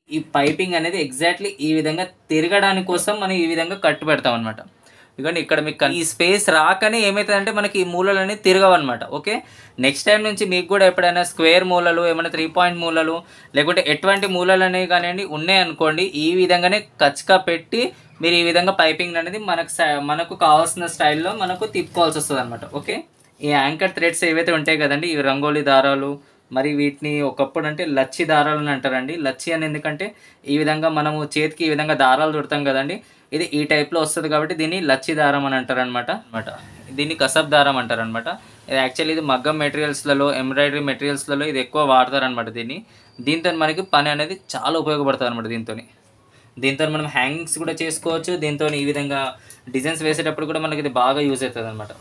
ఈ పైపింగ్ అనేది ఎగ్జాక్ట్లీ ఈ విధంగా తిరగడానికి కోసం మనం ఈ విధంగా కట్టు పెడతాం అనమాట ఎందుకంటే ఇక్కడ మీకు కన్- ఈ స్పేస్ రాకనే ఏమవుతుందంటే మనకి ఈ మూలలు అనేవి తిరగవు అనమాట ఓకే నెక్స్ట్ టైం నుంచి మీకు కూడా ఎప్పుడైనా స్క్వేర్ మూలలు ఏమైనా త్రీ పాయింట్ మూలలు లేకుంటే ఎటువంటి మూలలు అనేవి కానివ్వండి ఉన్నాయి అనుకోండి ఈ విధంగానే కచ్కా పెట్టి మీరు ఈ విధంగా పైపింగ్ అనేది మనకు స- మనకు కావాల్సిన స్టైల్లో మనకు తిప్పుకోవాల్సి వస్తుంది అనమాట ఓకే ఈ యాంకర్ థ్రెడ్స్ ఏవైతే ఉంటాయి కదండి ఇవి రంగోలీ దారాలు మరి వీటిని ఒకప్పుడు అంటే లచ్చి దారాలు అని అంటారండి లచ్చి అని ఎందుకంటే ఈ విధంగా మనము చేతికి ఈ విధంగా దారాలు చుడతాం కదండి ఇది ఈ టైప్లో వస్తుంది కాబట్టి దీన్ని లచ్చి దారం అని అంటారు అనమాట అనమాట దీన్ని కసబ్ దారం అంటారు అనమాట ఇది యాక్చువల్లీ ఇది మగ్గం మెటీరియల్స్లలో ఎంబ్రాయిడరీ మెటీరియల్స్లలో ఇది ఎక్కువ వాడతారు అనమాట దీన్ని దీంతో మనకి పని అనేది చాలా ఉపయోగపడుతుంది అనమాట దీంతో దీంతో మనం హ్యాంగింగ్స్ కూడా చేసుకోవచ్చు దీంతో ఈ విధంగా డిజైన్స్ వేసేటప్పుడు కూడా మనకి ఇది బాగా యూజ్ అవుతుంది అనమాట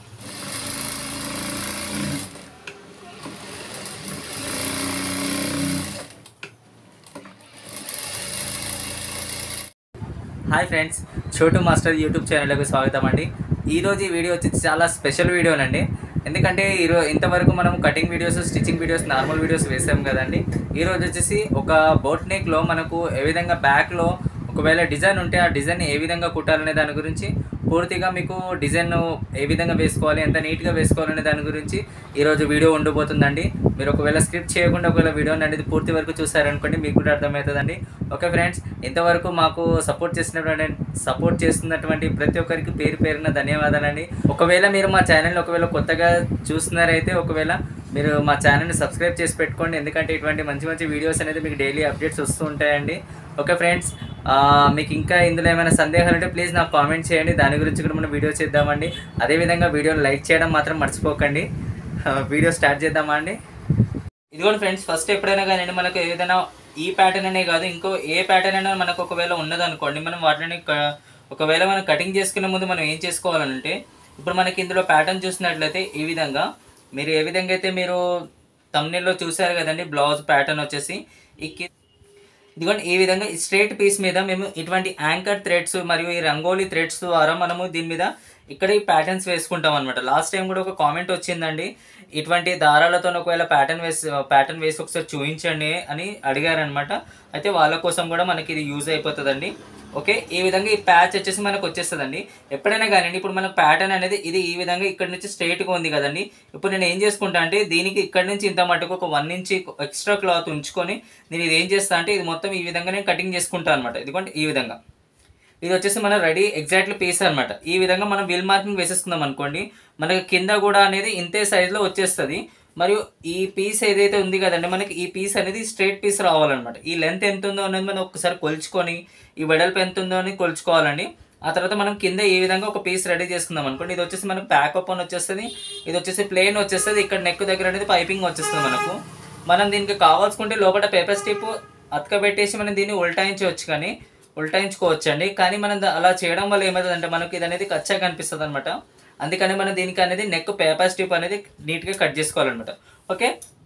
hi friends Chotu master YouTube ఛానల్కి స్వాగతం అండి ఈరోజు ఈ వీడియో వచ్చి చాలా స్పెషల్ వీడియోనండి ఎందుకంటే ఈరోజు ఇంతవరకు మనం cutting videos stitching videos normal videos వేసాం కదండి ఈరోజు వచ్చేసి ఒక బోట్ నెక్లో మనకు ఏ విధంగా బ్యాక్లో ఒకవేళ డిజైన్ ఉంటే ఆ డిజైన్ ఏ విధంగా కుట్టాలనే దాని గురించి పూర్తిగా మీకు డిజైన్ ఏ విధంగా వేసుకోవాలి ఎంత నీట్గా వేసుకోవాలనే దాని గురించి ఈరోజు వీడియో ఉండిపోతుందండి మీరు ఒకవేళ స్క్రిప్ట్ చేయకుండా ఒకవేళ వీడియో అనేది పూర్తి వరకు చూసారనుకోండి మీకు కూడా అర్థమవుతుందండి ఓకే ఫ్రెండ్స్ ఇంతవరకు మాకు సపోర్ట్ చేసినటువంటి సపోర్ట్ చేస్తున్నటువంటి ప్రతి ఒక్కరికి పేరు పేరున ధన్యవాదాలండి ఒకవేళ మీరు మా ఛానల్ని ఒకవేళ కొత్తగా చూస్తున్నారైతే ఒకవేళ మీరు మా ఛానల్ని సబ్స్క్రైబ్ చేసి పెట్టుకోండి ఎందుకంటే ఇటువంటి మంచి మంచి వీడియోస్ అనేది మీకు డైలీ అప్డేట్స్ వస్తూ ఉంటాయండి ఓకే ఫ్రెండ్స్ ఆ, మీకు ఇంకా ఇందులో ఏమైనా సందేహాలు ఉంటే ప్లీజ్ నాకు కామెంట్ చేయండి దాని గురించి కూడా మనం వీడియో చేద్దామండి అదేవిధంగా వీడియోని లైక్ చేయడం మాత్రం మర్చిపోకండి ఆ, వీడియో స్టార్ట్ చేద్దామా అండి ఇదిగోండి ఫ్రెండ్స్ ఫస్ట్ ఎప్పుడైనా కానీ మనకు ఏదైనా ఈ ప్యాటర్న్ అనే కాదు ఇంకో ఏ ప్యాటర్న్ అయినా మనకు ఒకవేళ ఉన్నదనుకోండి మనం వాటిని క- ఒకవేళ మనం కటింగ్ చేసుకునే ముందు మనం ఏం చేసుకోవాలంటే ఇప్పుడు మనకి ఇందులో ప్యాటర్న్ చూసినట్లయితే ఈ విధంగా మీరు ఏ విధంగా అయితే మీరు తమ్నెల్లో చూసారు కదండి బ్లౌజ్ ప్యాటర్న్ వచ్చేసి ఈ కి- ఇదిగోండి ఈ విధంగా ఈ స్ట్రేట్ పీస్ మీద మేము ఇటువంటి యాంకర్ థ్రెడ్స్ మరియు ఈ రంగోలీ థ్రెడ్స్ ద్వారా మనము దీని మీద ఇక్కడ ఈ ప్యాటర్న్స్ వేసుకుంటాం అనమాట లాస్ట్ టైం కూడా ఒక కామెంట్ వచ్చిందండి ఇటువంటి దారాలతో ఒకవేళ ప్యాటర్న్ వేసి ప్యాటర్న్ వేసి ఒకసారి చూపించండి అని అడిగారనమాట అయితే వాళ్ళ కోసం కూడా మనకి ఇది యూజ్ అయిపోతుందండి ఓకే ఈ విధంగా ఈ ప్యాచ్ వచ్చేసి మనకు వచ్చేస్తుందండి ఎప్పుడైనా కానీ ఇప్పుడు మనకు ప్యాటర్న్ అనేది ఇది ఈ విధంగా ఇక్కడ నుంచి స్ట్రైట్గా ఉంది కదండి ఇప్పుడు నేను ఏం చేసుకుంటా అంటే దీనికి ఇక్కడ నుంచి ఇంత మటుకు ఒక వన్ ఇంచ్ ఎక్స్ట్రా క్లాత్ ఉంచుకొని నేను ఇది ఏం చేస్తా అంటే ఇది మొత్తం ఈ విధంగా నేను కటింగ్ చేసుకుంటాను అనమాట ఇదిగోండి ఈ విధంగా ఇది వచ్చేసి మన రెడీ ఎగ్జాక్ట్లీ పీస్ అనమాట ఈ విధంగా మనం విల్ మార్కింగ్ వేసేసుకుందాం అనుకోండి మనకి కింద కూడా అనేది ఇంతే సైజులో వచ్చేస్తుంది మరియు ఈ పీస్ ఏదైతే ఉంది కదండి మనకి ఈ పీస్ అనేది స్ట్రైట్ పీస్ రావాలన్నమాట ఈ లెంత్ ఎంత ఉందో అనేది మనం ఒకసారి కొలుచుకొని ఈ వెడల్పు ఎంత ఉందో అని కొలుచుకోవాలండి ఆ తర్వాత మనం కింద ఈ విధంగా ఒక పీస్ రెడీ చేసుకుందాం అనుకోండి ఇది వచ్చేసి మనకు ప్యాక్ ఓపెన్ వచ్చేస్తుంది ఇది వచ్చేసి ప్లేన్ వచ్చేస్తుంది ఇక్కడ నెక్ దగ్గర అనేది పైపింగ్ వచ్చేస్తుంది మనకు మనం దీనికి కావాల్సుకుంటే లోపల పేపర్ స్టిప్ అతకబెట్టేసి మనం దీన్ని ఉల్టాయించవచ్చు కానీ ఉల్టాయించుకోవచ్చండి కానీ మనం ద- అలా చేయడం వల్ల ఏమవుతుందంటే మనకి ఇది అనేది కచ్చా కనిపిస్తుంది అనమాట అందుకని మనం దీనికి అనేది నెక్ పేపర్ స్టిప్ అనేది నీట్గా కట్ చేసుకోవాలన్నమాట ఓకే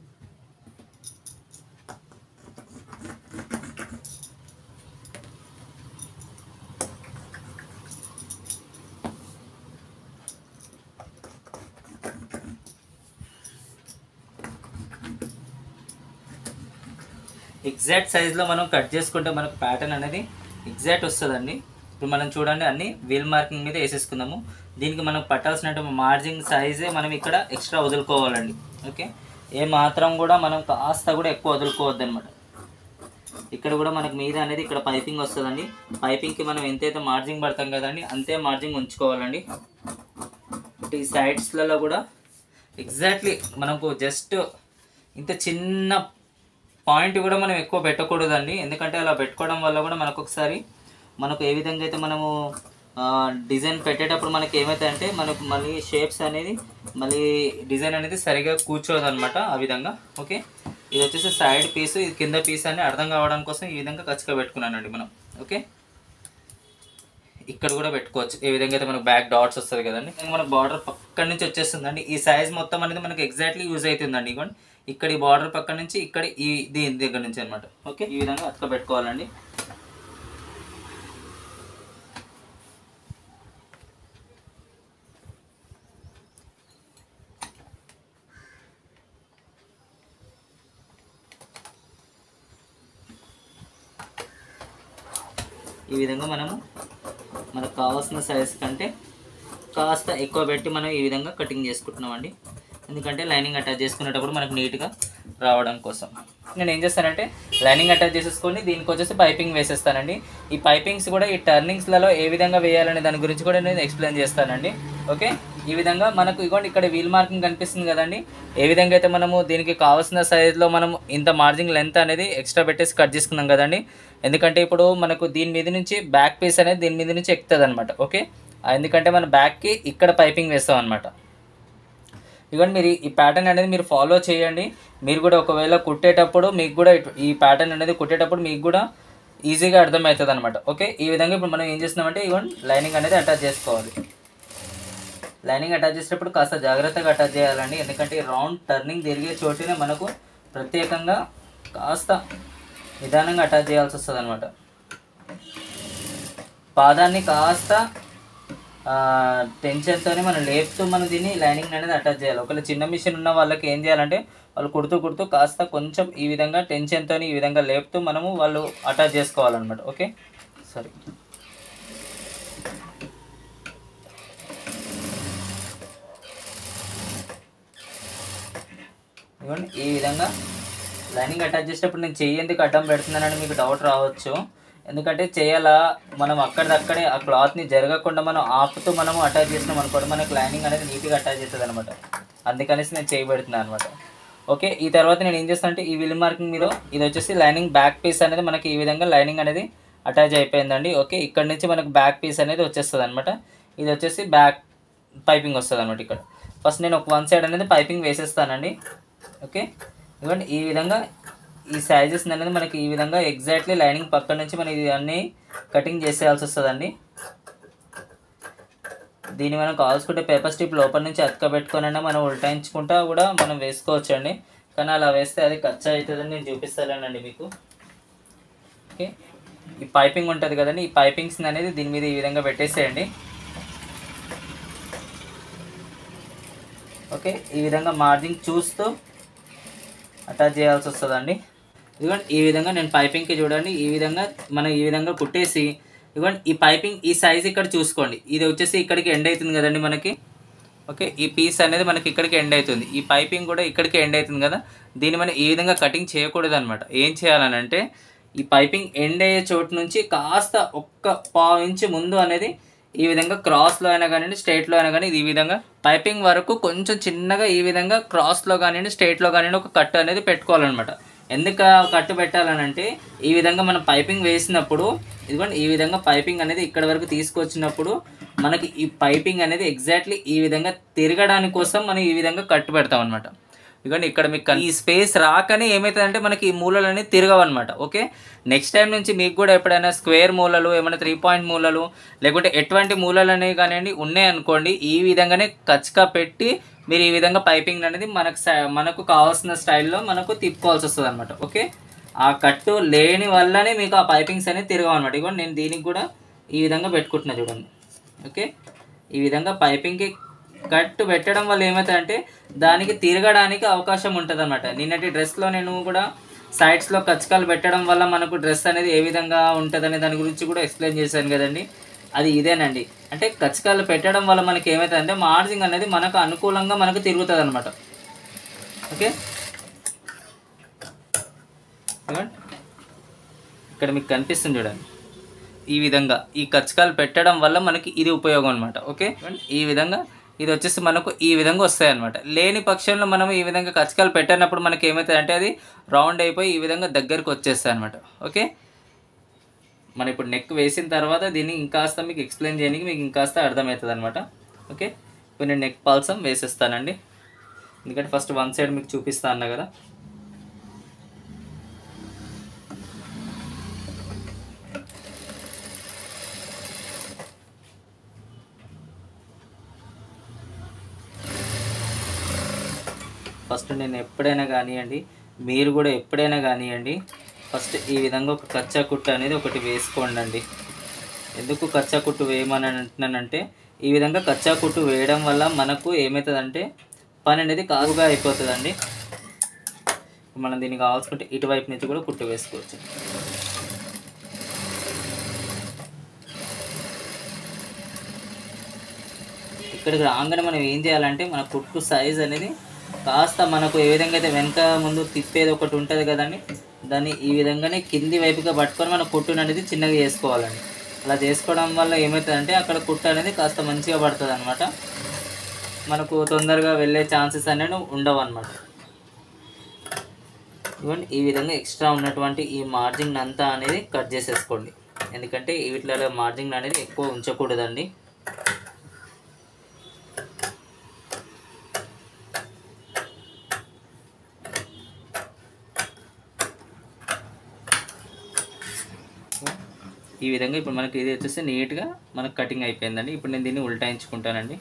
ఎగ్జాక్ట్ సైజులో మనం కట్ చేసుకుంటే మనకు ప్యాటర్న్ అనేది ఎగ్జాక్ట్ వస్తుందండి ఇప్పుడు మనం చూడండి అన్ని వీల్ మార్కింగ్ మీద వేసేసుకుందాము దీనికి మనం పట్టాల్సిన మార్జిన్ సైజే మనం ఇక్కడ ఎక్స్ట్రా వదులుకోవాలండి ఓకే ఏ మాత్రం కూడా మనం కాస్త కూడా ఎక్కువ వదులుకోవద్దు అనమాట ఇక్కడ కూడా మనకు మీద అనేది ఇక్కడ పైపింగ్ వస్తుందండి పైపింగ్కి మనం ఎంతైతే మార్జిన్ పడతాం కదండి అంతే మార్జిన్ ఉంచుకోవాలండి ఇటు ఈ సైడ్స్లలో కూడా ఎగ్జాక్ట్లీ మనకు జస్ట్ ఇంత చిన్న పాయింట్ కూడా మనం ఎక్కువ పెట్టకూడదండి ఎందుకంటే అలా పెట్టుకోవడం వల్ల కూడా మనకు ఒకసారి మనకు ఏ విధంగా అయితే మనము డిజైన్ పెట్టేటప్పుడు మనకి ఏమవుతాయంటే మనకు మళ్ళీ షేప్స్ అనేది మళ్ళీ డిజైన్ అనేది సరిగా కూర్చోదు అనమాట ఆ విధంగా ఓకే ఇది వచ్చేసి సైడ్ పీస్ ఇది కింద పీస్ అని అర్థం కావడం కోసం ఈ విధంగా ఖచ్చితంగా పెట్టుకున్నానండి మనం ఓకే ఇక్కడ కూడా పెట్టుకోవచ్చు ఏ విధంగా అయితే మనకు బ్యాక్ డాట్స్ వస్తుంది కదండి ఇంకా మనకు బార్డర్ పక్కన నుంచి వచ్చేస్తుందండి ఈ సైజ్ మొత్తం అనేది మనకు ఎగ్జాక్ట్లీ యూజ్ అవుతుందండి ఇగోండి ఇక్కడ ఈ బార్డర్ పక్కన నుంచి ఇక్కడ ఈ దీని దగ్గర నుంచి అనమాట ఓకే ఈ విధంగా అతక పెట్టుకోవాలండి ఈ విధంగా మనము మనకు కావాల్సిన సైజ్ కంటే కాస్త ఎక్కువ పెట్టి మనం ఈ విధంగా కటింగ్ చేసుకుంటున్నామండి ఎందుకంటే లైనింగ్ అటాచ్ చేసుకునేటప్పుడు మనకు నీట్గా రావడం కోసం నేను ఏం చేస్తానంటే లైనింగ్ అటాచ్ చేసేసుకొని దీనికి వచ్చేసి పైపింగ్ వేసేస్తానండి ఈ పైపింగ్స్ కూడా ఈ టర్నింగ్స్లలో ఏ విధంగా వేయాలనే దాని గురించి కూడా నేను ఎక్స్ప్లెయిన్ చేస్తానండి ఓకే ఈ విధంగా మనకు ఇగోండి ఇక్కడ వీల్ మార్కింగ్ కనిపిస్తుంది కదండి ఏ విధంగా అయితే మనము దీనికి కావాల్సిన సైజులో మనం ఇంత మార్జింగ్ లెంత్ అనేది ఎక్స్ట్రా పెట్టేసి కట్ చేసుకున్నాం కదండి ఎందుకంటే ఇప్పుడు మనకు దీని మీద నుంచి బ్యాక్ పీస్ అనేది దీని మీద నుంచి ఎక్కుతుంది అనమాట ఓకే ఎందుకంటే మన బ్యాక్కి ఇక్కడ పైపింగ్ వేస్తాం అనమాట ఇవ్వండి మీరు ఈ ప్యాటర్న్ అనేది మీరు ఫాలో చేయండి మీరు కూడా ఒకవేళ కుట్టేటప్పుడు మీకు కూడా ఇటు- ఈ ప్యాటర్న్ అనేది కుట్టేటప్పుడు మీకు కూడా ఈజీగా అర్థమవుతుంది అనమాట ఓకే ఈ విధంగా ఇప్పుడు మనం ఏం చేస్తున్నామంటే ఇవ్వండి లైనింగ్ అనేది అటాచ్ చేసుకోవాలి లైనింగ్ అటాచ్ చేసేటప్పుడు కాస్త జాగ్రత్తగా అటాచ్ చేయాలండి ఎందుకంటే ఈ రౌండ్ టర్నింగ్ తిరిగే చోటునే మనకు ప్రత్యేకంగా కాస్త నిదానంగా అటాచ్ చేయాల్సి వస్తుంది అనమాట పాదాన్ని కాస్త టెన్షన్తోనే మనం లేపుతూ మనం దీన్ని లైనింగ్ అనేది అటాచ్ చేయాలి ఒకవేళ చిన్న మిషన్ ఉన్న వాళ్ళకి ఏం చేయాలంటే వాళ్ళు కుడుతూ కుడుతూ కాస్త కొంచెం ఈ విధంగా టెన్షన్తో ఈ విధంగా లేపుతూ మనము వాళ్ళు అటాచ్ చేసుకోవాలన్నమాట ఓకే సరే ఇవ్వండి ఈ విధంగా లైనింగ్ అటాచ్ చేసేటప్పుడు నేను చెయ్యి ఎందుకు అడ్డం పెడుతున్నానని మీకు డౌట్ రావచ్చు ఎందుకంటే చేయాలా మనం అక్కడిదక్కడే ఆ క్లాత్ని జరగకుండా మనం ఆపుతూ మనము అటాచ్ చేసినాం అనుకోండి మనకు లైనింగ్ అనేది నీట్గా అటాచ్ చేస్తుంది అనమాట అందుకనేసి నేను చేయి పెడుతున్నాను అనమాట ఓకే ఈ తర్వాత నేను ఏం చేస్తాను అంటే ఈ విల్ మార్కింగ్ మీద ఇది వచ్చేసి లైనింగ్ బ్యాక్ పీస్ అనేది మనకి ఈ విధంగా లైనింగ్ అనేది అటాచ్ అయిపోయిందండి ఓకే ఇక్కడ నుంచి మనకు బ్యాక్ పీస్ అనేది వచ్చేస్తుంది అనమాట ఇది వచ్చేసి బ్యాక్ పైపింగ్ వస్తుంది అనమాట ఇక్కడ ఫస్ట్ నేను ఒక వన్ సైడ్ అనేది పైపింగ్ వేసేస్తానండి ఓకే ఇవ్వండి ఈ విధంగా ఈ సైజెస్ అనేది మనకి ఈ విధంగా ఎగ్జాక్ట్లీ లైనింగ్ పక్క నుంచి మనం ఇది అన్నీ కటింగ్ చేసేయాల్సి వస్తుందండి దీన్ని మనం కావాల్సుకుంటే పేపర్ స్టిప్ లోపల నుంచి అతక పెట్టుకొనైనా మనం ఉల్టాయించుకుంటా కూడా మనం వేసుకోవచ్చు అండి కానీ అలా వేస్తే అది ఖర్చు అవుతుందని నేను చూపిస్తానండి మీకు ఓకే ఈ పైపింగ్ ఉంటుంది కదండి ఈ పైపింగ్స్ అనేది దీని మీద ఈ విధంగా పెట్టేసేయండి ఓకే ఈ విధంగా మార్జింగ్ చూస్తూ అటాచ్ చేయాల్సి వస్తుందండి ఇదిగోండి ఈ విధంగా నేను పైపింగ్కి చూడండి ఈ విధంగా మనం ఈ విధంగా కుట్టేసి ఇదిగోండి ఈ పైపింగ్ ఈ సైజ్ ఇక్కడ చూసుకోండి ఇది వచ్చేసి ఇక్కడికి ఎండ్ అవుతుంది కదండి మనకి ఓకే ఈ పీస్ అనేది మనకి ఇక్కడికి ఎండ్ అవుతుంది ఈ పైపింగ్ కూడా ఇక్కడికి ఎండ్ అవుతుంది కదా దీన్ని మనం ఈ విధంగా కటింగ్ చేయకూడదు అనమాట ఏం చేయాలని అంటే ఈ పైపింగ్ ఎండ్ అయ్యే చోటు నుంచి కాస్త ఒక్క పావు ఇంచు ముందు అనేది ఈ విధంగా క్రాస్లో అయినా కానివ్వండి స్ట్రైట్లో అయినా కానీ ఈ విధంగా పైపింగ్ వరకు కొంచెం చిన్నగా ఈ విధంగా క్రాస్లో కానివ్వండి స్ట్రైట్లో కానివ్వండి ఒక కట్ అనేది పెట్టుకోవాలన్నమాట ఎందుకు ఆ కట్టు పెట్టాలనంటే ఈ విధంగా మనం పైపింగ్ వేసినప్పుడు ఇదిగోండి ఈ విధంగా పైపింగ్ అనేది ఇక్కడ వరకు తీసుకొచ్చినప్పుడు మనకి ఈ పైపింగ్ అనేది ఎగ్జాక్ట్లీ ఈ విధంగా తిరగడానికి కోసం మనం ఈ విధంగా కట్టు పెడతాం అనమాట ఇదిగోండి ఇక్కడ మీకు కన్- ఈ స్పేస్ రాకనే ఏమవుతుందంటే మనకి ఈ మూలలు అనేది తిరగవన్నమాట ఓకే నెక్స్ట్ టైం నుంచి మీకు కూడా ఎప్పుడైనా స్క్వేర్ మూలలు ఏమైనా త్రీ పాయింట్ మూలలు లేకుంటే ఎటువంటి మూలలు అనేవి కానివ్వండి ఉన్నాయనుకోండి ఈ విధంగానే కచ్కా పెట్టి మీరు ఈ విధంగా పైపింగ్ అనేది మనకు స- మనకు కావాల్సిన స్టైల్లో మనకు తిప్పుకోవాల్సి వస్తుంది అనమాట ఓకే ఆ కట్టు లేని వల్లనే మీకు ఆ పైపింగ్స్ అనేది తిరగవు అనమాట ఇవ్వండి నేను దీనికి కూడా ఈ విధంగా పెట్టుకుంటున్నా చూడండి ఓకే ఈ విధంగా పైపింగ్కి కట్టు పెట్టడం వల్ల ఏమవుతుందంటే దానికి తిరగడానికి అవకాశం ఉంటుంది అనమాట నిన్నటి డ్రెస్లో నేను కూడా సైడ్స్లో కచ్చకాలు పెట్టడం వల్ల మనకు డ్రెస్ అనేది ఏ విధంగా ఉంటుందనే దాని గురించి కూడా ఎక్స్ప్లెయిన్ చేశాను కదండి అది ఇదేనండి అంటే కచ్చకాలు పెట్టడం వల్ల మనకి ఏమవుతుందంటే మార్జింగ్ అనేది మనకు అనుకూలంగా మనకు తిరుగుతుంది అనమాట ఓకే చూడండి. ఇక్కడ మీకు కనిపిస్తుంది చూడండి ఈ విధంగా ఈ కచ్చకాలు పెట్టడం వల్ల మనకి ఇది ఉపయోగం అనమాట ఓకే ఈ విధంగా ఇది వచ్చేసి మనకు ఈ విధంగా వస్తాయి అనమాట లేని పక్షంలో మనం ఈ విధంగా కచ్చకాలు పెట్టినప్పుడు మనకి ఏమవుతుంది అంటే అది రౌండ్ అయిపోయి ఈ విధంగా దగ్గరకు వచ్చేస్తాయి అనమాట ఓకే మనం ఇప్పుడు నెక్ వేసిన తర్వాత దీన్ని ఇంకాస్త మీకు ఎక్స్ప్లెయిన్ చేయడానికి మీకు ఇంకాస్త అర్థమవుతుంది అనమాట ఓకే ఇప్పుడు నేను నెక్ పాల్సం వేసేస్తానండి ఎందుకంటే ఫస్ట్ వన్ సైడ్ మీకు చూపిస్తా అన్నా కదా ఫస్ట్ నేను ఎప్పుడైనా కానివ్వండి మీరు కూడా ఎప్పుడైనా కానివ్వండి ఫస్ట్ ఈ విధంగా ఒక కచ్చా కుట్టు అనేది ఒకటి వేసుకోండి అండి ఎందుకు కచ్చా కుట్టు వేయమని అంటున్నానంటే ఈ విధంగా కచ్చా కుట్టు వేయడం వల్ల మనకు ఏమవుతుందంటే పని అనేది కాదుగా అయిపోతుందండి మనం దీనికి కావాల్సుకుంటే ఇటువైపు నుంచి కూడా కుట్టు వేసుకోవచ్చు ఇక్కడికి రాగానే మనం ఏం చేయాలంటే మన కుట్టు సైజ్ అనేది కాస్త మనకు ఏ విధంగా అయితే వెనక ముందు తిప్పేది ఒకటి ఉంటుంది కదండి దాన్ని ఈ విధంగానే కింది వైపుగా పట్టుకొని మన కుట్టును అనేది చిన్నగా చేసుకోవాలండి అలా చేసుకోవడం వల్ల ఏమవుతుందంటే అక్కడ కుట్టు అనేది కాస్త మంచిగా పడుతుంది అనమాట మనకు తొందరగా వెళ్ళే ఛాన్సెస్ అనేవి ఉండవు అనమాట ఇవ్వండి ఈ విధంగా ఎక్స్ట్రా ఉన్నటువంటి ఈ మార్జిన్ అంతా అనేది కట్ చేసేసుకోండి ఎందుకంటే వీటిలో మార్జిన్ అనేది ఎక్కువ ఉంచకూడదండి ఈ విధంగా ఇప్పుడు మనకి ఇది వచ్చేసి నీట్గా మనకు కటింగ్ అయిపోయిందండి ఇప్పుడు నేను దీన్ని ఉల్టాయించుకుంటానండి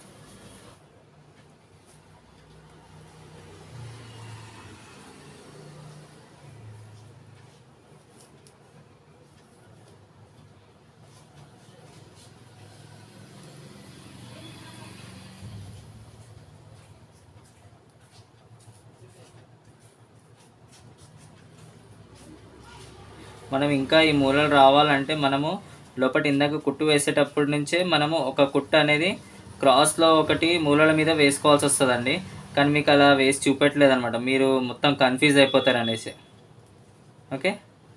మనం ఇంకా ఈ మూలలు రావాలంటే మనము లోపల ఇందాక కుట్టు వేసేటప్పటి నుంచే మనము ఒక కుట్టు అనేది క్రాస్లో ఒకటి మూలల మీద వేసుకోవాల్సి వస్తుందండి కానీ మీకు అలా వేసి చూపెట్టలేదు అనమాట మీరు మొత్తం కన్ఫ్యూజ్ అయిపోతారు అనేసి ఓకే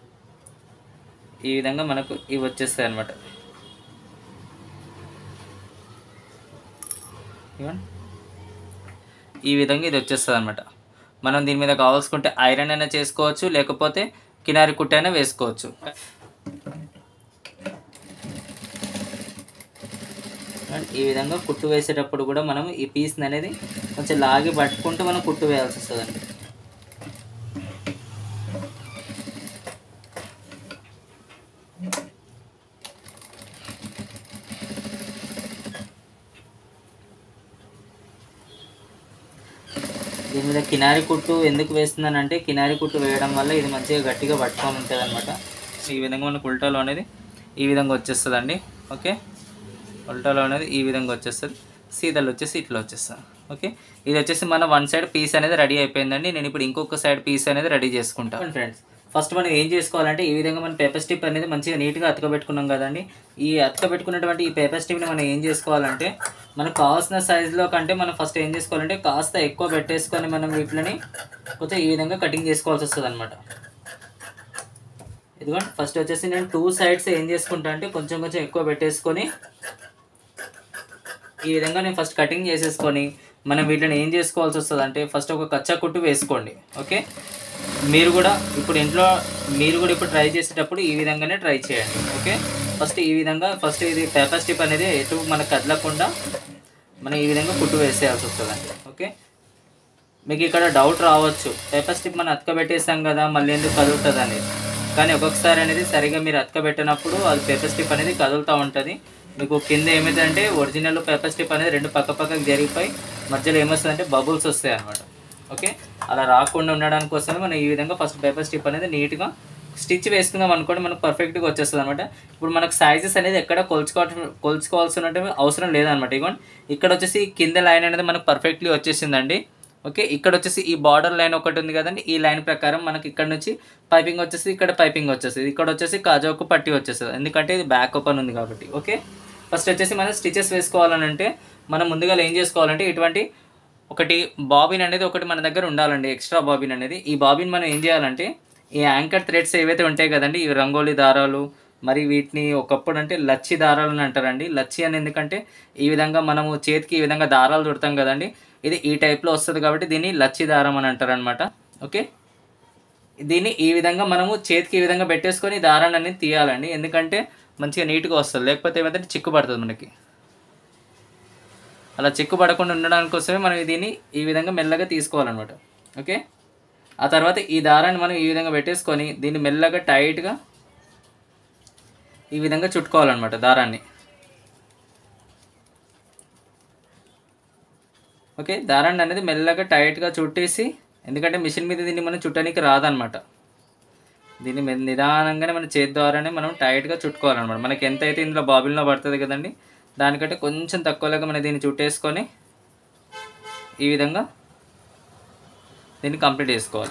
ఈ విధంగా మనకు ఇవి వచ్చేస్తాయి అనమాట ఈ విధంగా ఇది వచ్చేస్తుంది అనమాట మనం దీని మీద కావాల్సుకుంటే ఐరన్ అయినా చేసుకోవచ్చు లేకపోతే కినారి కుట్టైనా వేసుకోవచ్చు అండ్ ఈ విధంగా కుట్టు వేసేటప్పుడు కూడా మనం ఈ పీస్ అనేది కొంచెం లాగి పట్టుకుంటూ మనం కుట్టు వేయాల్సి వస్తుందండి దీని మీద కినారి కుట్టు ఎందుకు వేస్తున్నానంటే కినారి కుట్టు వేయడం వల్ల ఇది మంచిగా గట్టిగా పట్టుకొని ఉంటుంది అనమాట ఈ విధంగా మనకు ఉల్టాలో అనేది ఈ విధంగా వచ్చేస్తుందండి ఓకే ఉల్టాలో అనేది ఈ విధంగా వచ్చేస్తుంది సీదలు వచ్చేసి ఇట్లా వచ్చేస్తుంది ఓకే ఇది వచ్చేసి మన వన్ సైడ్ పీస్ అనేది రెడీ అయిపోయిందండి నేను ఇప్పుడు ఇంకొక సైడ్ పీస్ అనేది రెడీ చేసుకుంటాను ఫ్రెండ్స్ ఫస్ట్ మనం ఏం చేసుకోవాలంటే ఈ విధంగా మనం పేపర్ స్టిప్ అనేది మంచిగా నీట్గా అతకబెట్టుకున్నాం కదండి ఈ అతకబెట్టుకున్నటువంటి ఈ పేపర్ స్టిప్ని మనం ఏం చేసుకోవాలంటే మనకు కావాల్సిన సైజులో కంటే మనం ఫస్ట్ ఏం చేసుకోవాలంటే కాస్త ఎక్కువ పెట్టేసుకొని మనం వీటిని కొంచెం ఈ విధంగా కటింగ్ చేసుకోవాల్సి వస్తుంది అనమాట ఇదిగోండి ఫస్ట్ వచ్చేసి నేను టూ సైడ్స్ ఏం చేసుకుంటా అంటే కొంచెం కొంచెం ఎక్కువ పెట్టేసుకొని ఈ విధంగా నేను ఫస్ట్ కటింగ్ చేసేసుకొని మనం వీటిని ఏం చేసుకోవాల్సి వస్తుంది అంటే ఫస్ట్ ఒక కచ్చా కుట్టు వేసుకోండి ఓకే మీరు కూడా ఇప్పుడు ఇంట్లో మీరు కూడా ఇప్పుడు ట్రై చేసేటప్పుడు ఈ విధంగానే ట్రై చేయండి ఓకే ఫస్ట్ ఈ విధంగా ఫస్ట్ ఇది పేపర్ స్టిప్ అనేది ఎటు మనకు కదలకుండా మనం ఈ విధంగా కుట్టు వేసేయాల్సి వస్తుందండి ఓకే మీకు ఇక్కడ డౌట్ రావచ్చు పేపర్ స్టిప్ మనం అతకబెట్టేసాం కదా మళ్ళీ ఎందుకు కదులుతుంది అనేది కానీ ఒక్కొక్కసారి అనేది సరిగా మీరు అతకబెట్టినప్పుడు అది పేపర్ స్టిప్ అనేది కదులుతూ ఉంటుంది మీకు కింద ఏమైందంటే ఒరిజినల్ పేపర్ స్టిప్ అనేది రెండు పక్క పక్కకు జరిగిపోయి మధ్యలో ఏమొస్తుందంటే బబుల్స్ వస్తాయి అనమాట ఓకే అలా రాకుండా ఉండడానికి కోసమే మనం ఈ విధంగా ఫస్ట్ పేపర్ స్టిప్ అనేది నీట్గా స్టిచ్ వేసుకుందాం అనుకోండి మనకు పర్ఫెక్ట్గా వచ్చేస్తుంది అనమాట ఇప్పుడు మనకు సైజెస్ అనేది ఎక్కడ కొలుచుకోవాల్సిన కొలుచుకోవాల్సిన అవసరం లేదనమాట ఇగోండి ఇక్కడ వచ్చేసి కింద లైన్ అనేది మనకు పర్ఫెక్ట్లీ వచ్చేసిందండి ఓకే ఇక్కడ వచ్చేసి ఈ బార్డర్ లైన్ ఒకటి ఉంది కదండి ఈ లైన్ ప్రకారం మనకి ఇక్కడ నుంచి పైపింగ్ వచ్చేసి ఇక్కడ పైపింగ్ వచ్చేస్తుంది ఇక్కడ వచ్చేసి కాజోకు పట్టి వచ్చేస్తుంది ఎందుకంటే ఇది బ్యాక్ ఓపెన్ ఉంది కాబట్టి ఓకే ఫస్ట్ వచ్చేసి మనం స్టిచెస్ వేసుకోవాలని అంటే మనం ముందుగా ఏం చేసుకోవాలంటే ఇటువంటి ఒకటి బాబిన్ అనేది ఒకటి మన దగ్గర ఉండాలండి ఎక్స్ట్రా బాబిన్ అనేది ఈ బాబిన్ మనం ఏం చేయాలంటే ఈ యాంకర్ థ్రెడ్స్ ఏవైతే ఉంటాయి కదండి ఈ రంగోలీ దారాలు మరి వీటిని ఒకప్పుడు అంటే లచ్చి దారాలు అని అంటారండి లచ్చి అని ఎందుకంటే ఈ విధంగా మనము చేతికి ఈ విధంగా దారాలు చుడతాం కదండి ఇది ఈ టైప్లో వస్తుంది కాబట్టి దీన్ని లచ్చి దారం అని అంటారనమాట ఓకే దీన్ని ఈ విధంగా మనము చేతికి ఈ విధంగా పెట్టేసుకొని దారాన్ని అనేది తీయాలండి ఎందుకంటే మంచిగా నీట్గా వస్తుంది లేకపోతే ఏమైతే చిక్కు పడుతుంది మనకి అలా చిక్కు పడకుండా ఉండడానికి కోసమే మనం దీన్ని ఈ విధంగా మెల్లగా తీసుకోవాలన్నమాట ఓకే ఆ తర్వాత ఈ దారాన్ని మనం ఈ విధంగా పెట్టేసుకొని దీన్ని మెల్లగా టైట్గా ఈ విధంగా చుట్టుకోవాలన్నమాట దారాన్ని ఓకే దారాన్ని అనేది మెల్లగా టైట్గా చుట్టేసి ఎందుకంటే మిషన్ మీద దీన్ని మనం చుట్టడానికి రాదనమాట దీన్ని మె- నిదానంగానే మన చేతి ద్వారానే మనం టైట్గా చుట్టుకోవాలన్నమాట మనకి ఎంత అయితే ఇందులో బాబిల్లో పడుతుంది కదండి దానికంటే కొంచెం తక్కువలాగా మనం దీన్ని చుట్టేసుకొని ఈ విధంగా దీన్ని కంప్లీట్ చేసుకోవాలి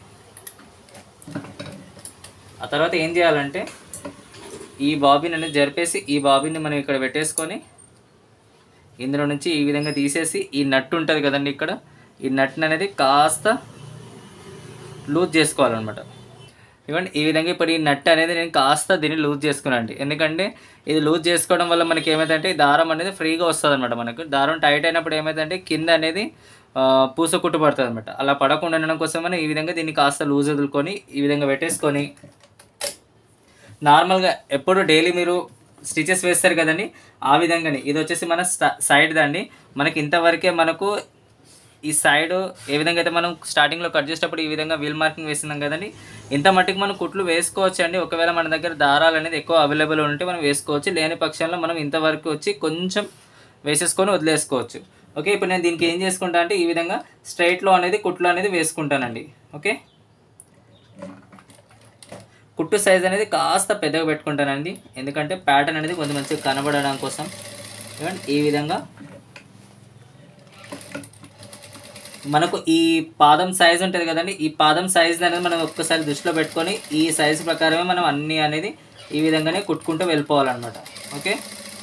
ఆ తర్వాత ఏం చేయాలంటే ఈ బాబిన్ అనేది జరిపేసి ఈ బాబిన్ని మనం ఇక్కడ పెట్టేసుకొని ఇందులో నుంచి ఈ విధంగా తీసేసి ఈ నట్టు ఉంటుంది కదండి ఇక్కడ ఈ నట్ని అనేది కాస్త లూజ్ చేసుకోవాలన్నమాట ఇవ్వండి ఈ విధంగా ఇప్పుడు ఈ నట్ అనేది నేను కాస్త దీన్ని లూజ్ చేసుకున్నాను ఎందుకంటే ఇది లూజ్ చేసుకోవడం వల్ల మనకి ఏమైందంటే ఈ దారం అనేది ఫ్రీగా వస్తుంది అనమాట మనకు దారం టైట్ అయినప్పుడు ఏమైందంటే కింద అనేది ఆ, పూస కుట్టు పడుతుంది అనమాట అలా పడకుండా ఉండడం కోసం మనం ఈ విధంగా దీన్ని కాస్త లూజ్ వదులుకొని ఈ విధంగా పెట్టేసుకొని నార్మల్గా ఎప్పుడు డైలీ మీరు స్టిచెస్ వేస్తారు కదండి ఆ విధంగానే ఇది వచ్చేసి మన సైడ్ దండి మనకి ఇంతవరకే మనకు ఈ సైడ్ ఏ విధంగా అయితే మనం స్టార్టింగ్లో కట్ చేసేటప్పుడు ఈ విధంగా వీల్ మార్కింగ్ వేస్తున్నాం కదండి ఇంత మట్టుకు మనం కుట్లు వేసుకోవచ్చు అండి ఒకవేళ మన దగ్గర దారాలు అనేది ఎక్కువ అవైలబుల్ ఉంటే మనం వేసుకోవచ్చు లేని పక్షంలో మనం ఇంతవరకు వచ్చి కొంచెం వేసేసుకొని వదిలేసుకోవచ్చు ఓకే ఇప్పుడు నేను దీనికి ఏం చేసుకుంటా అంటే ఈ విధంగా స్ట్రైట్లో అనేది కుట్లు అనేది వేసుకుంటానండి ఓకే కుట్టు సైజ్ అనేది కాస్త పెద్దగా పెట్టుకుంటానండి ఎందుకంటే ప్యాటర్న్ అనేది కొంచెం మంచిగా కనబడడం కోసం ఇవ్వండి ఈ విధంగా మనకు ఈ పాదం సైజ్ ఉంటుంది కదండి ఈ పాదం సైజ్ అనేది మనం ఒక్కసారి దృష్టిలో పెట్టుకొని ఈ సైజ్ ప్రకారమే మనం అన్ని అనేది ఈ విధంగానే కుట్టుకుంటూ వెళ్ళిపోవాలన్నమాట ఓకే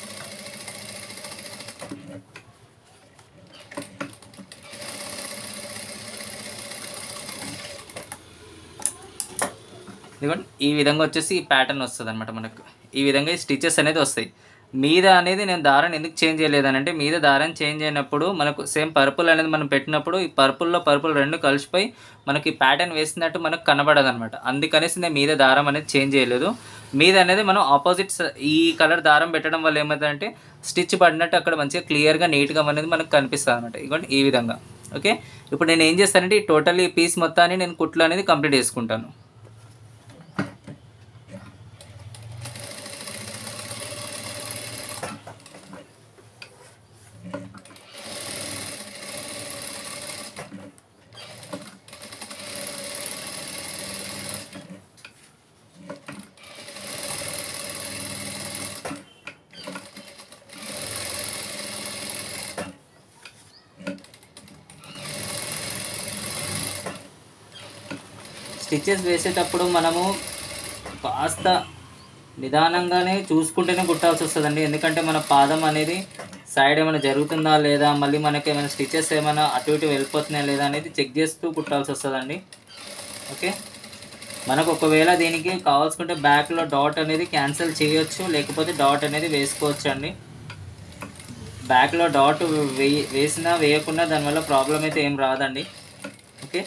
ఇదిగోండి ఈ విధంగా వచ్చేసి ఈ ప్యాటర్న్ వస్తుంది అనమాట మనకు ఈ విధంగా ఈ స్టిచెస్ అనేది వస్తాయి మీద అనేది నేను దారాన్ని ఎందుకు చేంజ్ చేయలేదని అంటే మీద దారం చేంజ్ అయినప్పుడు మనకు సేమ్ పర్పుల్ అనేది మనం పెట్టినప్పుడు ఈ పర్పుల్లో పర్పుల్ రెండు కలిసిపోయి మనకి ప్యాటర్న్ వేసినట్టు మనకు కనబడదు అనమాట అందుకనేసి నేను మీద దారం అనేది చేంజ్ చేయలేదు మీద అనేది మనం ఆపోజిట్ ఈ కలర్ దారం పెట్టడం వల్ల ఏమవుతుందంటే స్టిచ్ పడినట్టు అక్కడ మంచిగా క్లియర్గా నీట్గా అనేది మనకు కనిపిస్తుంది అనమాట ఇదిగోండి ఈ విధంగా ఓకే ఇప్పుడు నేను ఏం చేస్తానంటే ఈ టోటల్ ఈ పీస్ మొత్తాన్ని నేను కుట్లు అనేది కంప్లీట్ చేసుకుంటాను స్టిచెస్ వేసేటప్పుడు మనము కాస్త నిదానంగానే చూసుకుంటేనే కుట్టాల్సి వస్తుందండి ఎందుకంటే మన పాదం అనేది సైడ్ ఏమైనా జరుగుతుందా లేదా మళ్ళీ మనకి ఏమైనా స్టిచెస్ ఏమైనా అటు ఇటు వెళ్ళిపోతున్నాయా లేదా అనేది చెక్ చేస్తూ కుట్టాల్సి వస్తుందండి ఓకే మనకు ఒకవేళ దీనికి కావాల్సుకుంటే బ్యాక్లో డాట్ అనేది క్యాన్సిల్ చేయొచ్చు లేకపోతే డాట్ అనేది వేసుకోవచ్చు అండి బ్యాక్లో డాట్ వేయి వేసినా వేయకుండా దానివల్ల ప్రాబ్లం అయితే ఏం రాదండి ఓకే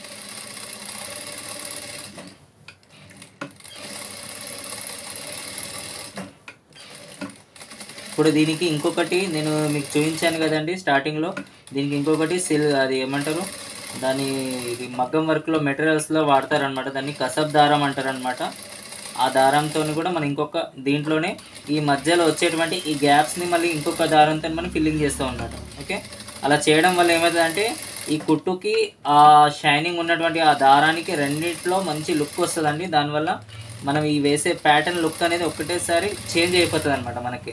ఇప్పుడు దీనికి ఇంకొకటి నేను మీకు చూపించాను కదండి స్టార్టింగ్లో దీనికి ఇంకొకటి సిల్ అది ఏమంటారు దాని ఇది మగ్గం వర్క్లో మెటీరియల్స్లో వాడతారనమాట దాన్ని కసబ్ దారం అంటారనమాట ఆ దారంతో కూడా మనం ఇంకొక దీంట్లోనే ఈ మధ్యలో వచ్చేటువంటి ఈ గ్యాప్స్ని మళ్ళీ ఇంకొక దారంతో మనం ఫిల్లింగ్ చేస్తాం అన్నమాట ఓకే అలా చేయడం వల్ల ఏమవుతుందంటే ఈ కుట్టుకి ఆ షైనింగ్ ఉన్నటువంటి ఆ దారానికి రెండిట్లో మంచి లుక్ వస్తుందండి దానివల్ల మనం ఈ వేసే ప్యాటర్న్ లుక్ అనేది ఒకటేసారి చేంజ్ అయిపోతుంది అనమాట మనకి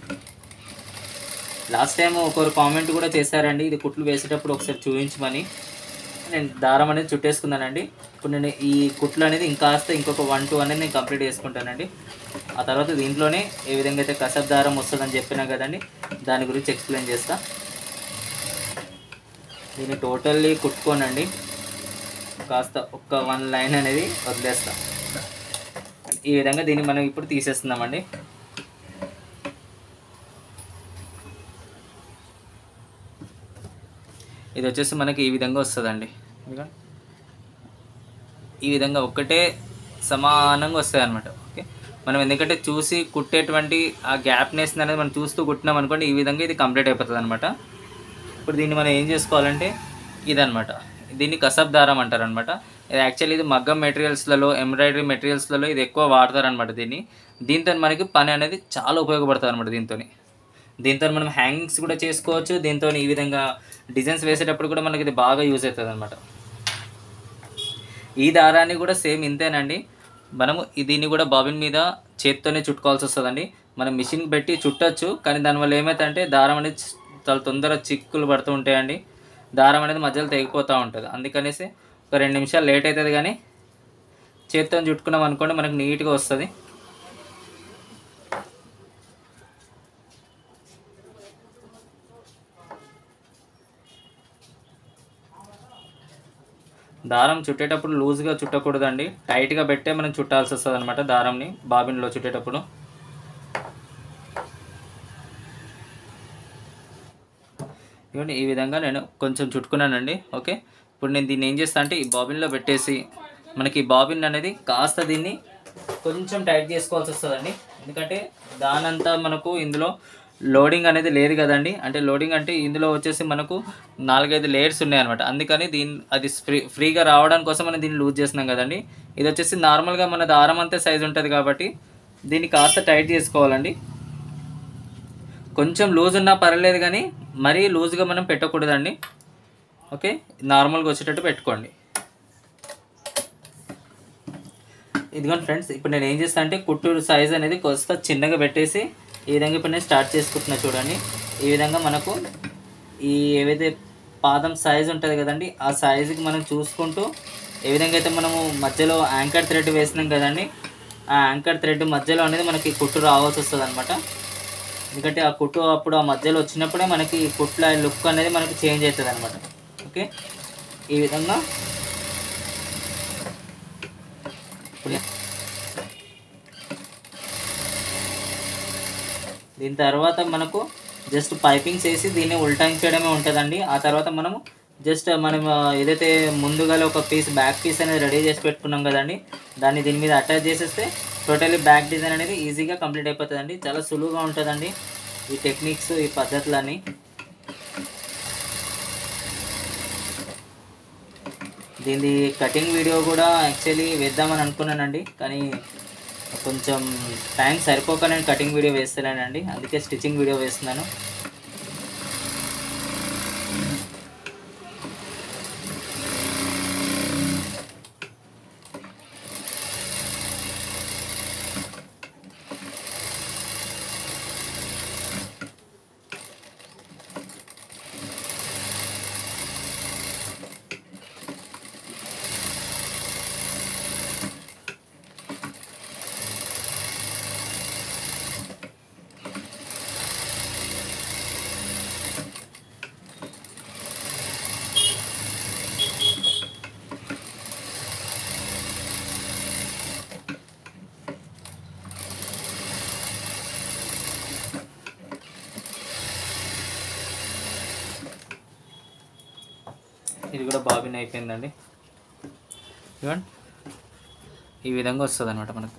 లాస్ట్ టైం ఒకరు కామెంట్ కూడా చేశారండి ఇది కుట్లు వేసేటప్పుడు ఒకసారి చూపించమని నేను దారం అనేది చుట్టేసుకున్నానండి ఇప్పుడు నేను ఈ కుట్లు అనేది ఇంకాస్త ఇంకొక వన్ టూ అనేది నేను కంప్లీట్ చేసుకుంటానండి ఆ తర్వాత దీంట్లోనే ఏ విధంగా అయితే కసబ్ దారం వస్తుందని చెప్పినా కదండి దాని గురించి ఎక్స్ప్లెయిన్ చేస్తా దీన్ని టోటల్లీ కుట్టుకోనండి కాస్త ఒక్క వన్ లైన్ అనేది వదిలేస్తా ఈ విధంగా దీన్ని మనం ఇప్పుడు తీసేస్తున్నామండి ఇది వచ్చేసి మనకి ఈ విధంగా వస్తుందండి ఇదిగో. ఈ విధంగా ఒక్కటే సమానంగా వస్తాయి అనమాట ఓకే మనం ఎందుకంటే చూసి కుట్టేటువంటి ఆ గ్యాప్నెస్ అనేది మనం చూస్తూ కుట్టినాం అనుకోండి ఈ విధంగా ఇది కంప్లీట్ అయిపోతుంది అనమాట ఇప్పుడు దీన్ని మనం ఏం చేసుకోవాలంటే ఇదనమాట దీన్ని కసబ్ దారం అంటారు అనమాట ఇది యాక్చువల్లీ ఇది మగ్గం మెటీరియల్స్లలో ఎంబ్రాయిడరీ మెటీరియల్స్లలో ఇది ఎక్కువ వాడతారనమాట దీన్ని దీంతో మనకి పని అనేది చాలా ఉపయోగపడుతుంది అనమాట దీంతో దీంతో మనం హ్యాంగింగ్స్ కూడా చేసుకోవచ్చు దీంతో ఈ విధంగా డిజైన్స్ వేసేటప్పుడు కూడా మనకి ఇది బాగా యూజ్ అవుతుంది అనమాట ఈ దారాన్ని కూడా సేమ్ ఇంతేనండి మనము ఈ- దీన్ని కూడా బాబిన్ మీద చేత్తోనే చుట్టుకోవాల్సి వస్తుందండి మనం మిషన్ పెట్టి చుట్టచ్చు కానీ దానివల్ల ఏమవుతుందంటే దారం అనేది చి- చాలా తొందరగా చిక్కులు పడుతూ ఉంటాయండి దారం అనేది మధ్యలో తెగిపోతూ ఉంటుంది అందుకనేసి ఒక రెండు నిమిషాలు లేట్ అవుతుంది కానీ చేత్తో చుట్టుకున్నాం అనుకోండి మనకు నీట్గా వస్తుంది దారం చుట్టేటప్పుడు లూజ్గా చుట్టకూడదండి టైట్గా పెట్టే మనం చుట్టాల్సి వస్తుంది అనమాట దారంని బాబిన్లో చుట్టేటప్పుడు ఇవ్వండి ఈ విధంగా నేను కొంచెం చుట్టుకున్నానండి ఓకే ఇప్పుడు నేను దీన్ని ఏం చేస్తాను అంటే ఈ బాబిన్లో పెట్టేసి మనకి ఈ బాబిన్ అనేది కాస్త దీన్ని కొంచెం టైట్ చేసుకోవాల్సి వస్తుందండి ఎందుకంటే దానంతా మనకు ఇందులో లోడింగ్ అనేది లేదు కదండి అంటే లోడింగ్ అంటే ఇందులో వచ్చేసి మనకు నాలుగైదు లేయర్స్ ఉన్నాయన్నమాట అందుకని దీని అది ఫ్రీ ఫ్రీగా రావడానికి కోసం మనం దీన్ని లూజ్ చేస్తున్నాం కదండి ఇది వచ్చేసి నార్మల్గా మన దారం అంతే సైజ్ ఉంటుంది కాబట్టి దీన్ని కాస్త టైట్ చేసుకోవాలండి కొంచెం లూజ్ ఉన్నా పర్లేదు కానీ మరీ లూజ్గా మనం పెట్టకూడదండి ఓకే నార్మల్గా వచ్చేటట్టు పెట్టుకోండి ఇదిగోండి ఫ్రెండ్స్ ఇప్పుడు నేను ఏం చేస్తాను అంటే కుట్టు సైజ్ అనేది కొస్త చిన్నగా పెట్టేసి ఈ విధంగా ఇప్పుడు నేను స్టార్ట్ చేసుకుంటున్నా చూడండి ఈ విధంగా మనకు ఈ ఏవైతే పాదం సైజ్ ఉంటుంది కదండి ఆ సైజుకి మనం చూసుకుంటూ ఏ విధంగా అయితే మనము మధ్యలో యాంకర్ థ్రెడ్ వేసినాం కదండి ఆ యాంకర్ థ్రెడ్ మధ్యలో అనేది మనకి కుట్టు రావాల్సి వస్తుంది అనమాట ఎందుకంటే ఆ కుట్టు అప్పుడు ఆ మధ్యలో వచ్చినప్పుడే మనకి ఈ కుట్ల లుక్ అనేది మనకి చేంజ్ అవుతుంది అనమాట ఓకే ఈ విధంగా ఇప్పుడు దీని తర్వాత మనకు జస్ట్ పైపింగ్స్ వేసి దీన్ని ఉల్టాయించడమే ఉంటుందండి ఆ తర్వాత మనము జస్ట్ మనం ఆ, ఏదైతే ముందుగా ఒక పీస్ బ్యాక్ పీస్ అనేది రెడీ చేసి పెట్టుకున్నాం కదండి దాన్ని దీని మీద అటాచ్ చేసేస్తే టోటలీ బ్యాక్ డిజైన్ అనేది ఈజీగా కంప్లీట్ అయిపోతుందండి చాలా సులువుగా ఉంటుందండి ఈ టెక్నిక్స్ ఈ పద్ధతులన్నీ దీని కటింగ్ వీడియో కూడా యాక్చువల్లీ వేద్దామని అనుకున్నానండి కానీ కొంచెం టైం సరిపోక నేను కటింగ్ వీడియో వేస్తలేనండి అందుకే స్టిచ్చింగ్ వీడియో వేస్తున్నాను ఇది కూడా బాబిన్ అయిపోయిందండి చూడండి ఈ విధంగా వస్తుంది అనమాట మనకు